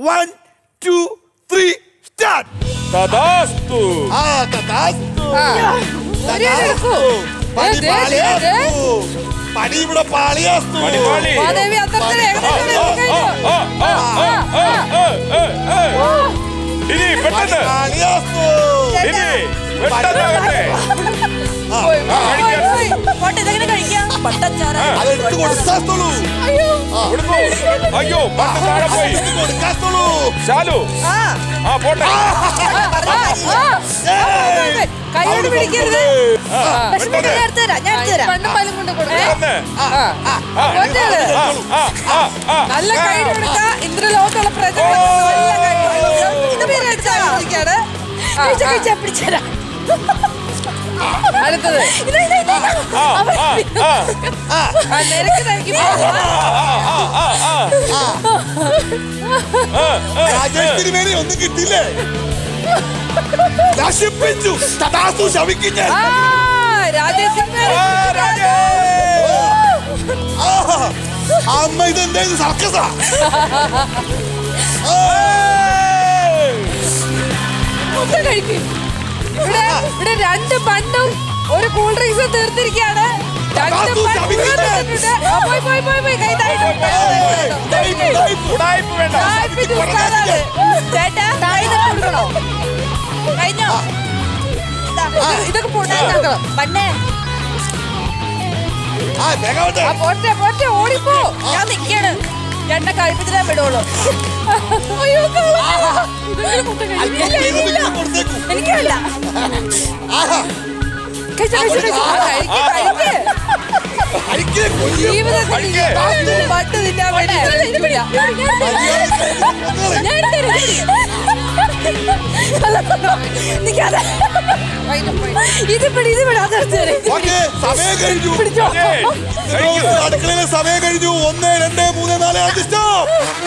One two three start തഥാസ്തു ആ തഥാസ്തു ആ. ഒരു ഇല എടുക്കൂ. പണി ദേ, ദേ, പാളിയാസ്തു പണി ഇവിടെ പാളിയാസ്തു പണിപാളി മാധവി അത്തരത്തിൽ ഏകദേശം കഴിഞ്ഞു. ആ, ആ, ആ, ആ, ആ, ആ, ആ. ഇനി പെട്ടെന്ന് പാളിയാസ്തു ഇനി പെട്ടെന്നാകട്ടെ പോയി, ആ, പോയി, കഴിക്കാൻ. പോയി. പോട്ടെ, ഇതെങ്ങനെ കഴിക്കാം? പട്ടച്ചാറ്. അതെടുത്ത് കൊടുക്കാത്തുള്ളൂ അയ്യോ. കൊടുക്കൂ അയ്യോ പണ്ട് താഴെ പോയി അതെടുത്ത് കൊടുക്കാത്തുള്ളൂ ശാലു ആ, ആ പോട്ടെ ആ, ആ. ഏയ്. കൈയോട് അവിടെ പിടിക്കരുത് ആ, വിഷമിക്കണ്ട, പെട്ടെന്ന്. ഞാൻ എടുത്തുതരാം, ഞാൻ എടുത്തുതരാം. പെട്ടെന്ന്. ആ, ആ, പോട്ടെയാണ്. ആ, ആ, ആ, ആ. നല്ല കൈഡ് കൊടുക്ക ഇന്ദ്രലോകത്തുള്ള പ്രജകൾ നല്ല കൈഡ് കൊടുക്കാം. ഇത് പേര് വെച്ചാ ചോദിക്കാണ്. ആ, ആ. അടുത്തത് ആ, ആ, ആ. ആ, നിരക്ക് നിരക്കി പോ. രാജേഷ് തിരുമേനി ഒന്നും കിട്ടിയില്ലേ നശിപ്പിച്ചു തഥാസ്തു ശവിക്കും ഞാൻ ആ, രാജേഷ് സിംഗ്. ആ, രാജേ. ആഹാ. അമ്മ ഇതെന്തായിരുന്നു സർക്കസാ മൊത്തം കഴിക്ക്. ഇവിടെ ഇവിടെ രണ്ട് പണ്ടും ഒരു കൂൾ ഡ്രിങ്ക്സും തീർത്തിരിക്കുകയാണ് രണ്ട് തഥാസ്തു ബൺ ശപിക്കട്ടെ. തീർത്തിട്ടുണ്ട്. ആ, പോയി പോയി പോയി പോയി കൈ താഴ്ത്തു. കഴിക്ക്. ഉടായിപ്പ് വേണ്ട താഴ്ത്തിട്ട് ഉസ്താദാണ്. ചേട്ടാ കൈ തട്ടി കൊടുക്കണോ കഴിഞ്ഞോ ഇതാ, ഇത് ഇതൊക്കെ പോണ്ടാക്കണം പണ്ടേ ആ വേഗാവട്ടെ ആ പോട്ടെ പോട്ടെ ഓടിപ്പോ ഞാൻ നിക്കാണ് എണ്ണ കഴിപ്പിച്ചിട്ടേ വിടുള്ളൂ അയ്യോ കള്ളൻ. ഇതെങ്കിലും മൊത്തം കഴിക്ക്. ഇല്ല, ഇല്ല, ഇല്ല. കൊടുത്തേക്കു എനിക്ക് വേണ്ട ആഹാ കഴിച്ച്, കഴിച്ച്, കഴിച്ച്. ആ, കഴിക്ക്, കഴിക്ക്. അടിക്കേ കൊല്ലും ജീവിതത്തിൽ കഴിക്ക്. ഈ പണ്ട് തിന്നാൻ വേണ്ടി ശ്രമിക്കില്ല. ഞാൻ എടുത്തരാം. നിക്കാതെ. ഇത് പിടി ഇത് പിടി അതെടുത്ത് തരാം. ഇത് പിടി. ഓക്കേ സമയം കഴിഞ്ഞു പിടിച്ചോ രാജേ, കഴിക്കൂ. അടുക്കളയിലെ സമയം കഴിഞ്ഞു ഒന്ന് രണ്ട് മൂന്ന് നാല് അഞ്ച് സ്റ്റോപ്പ്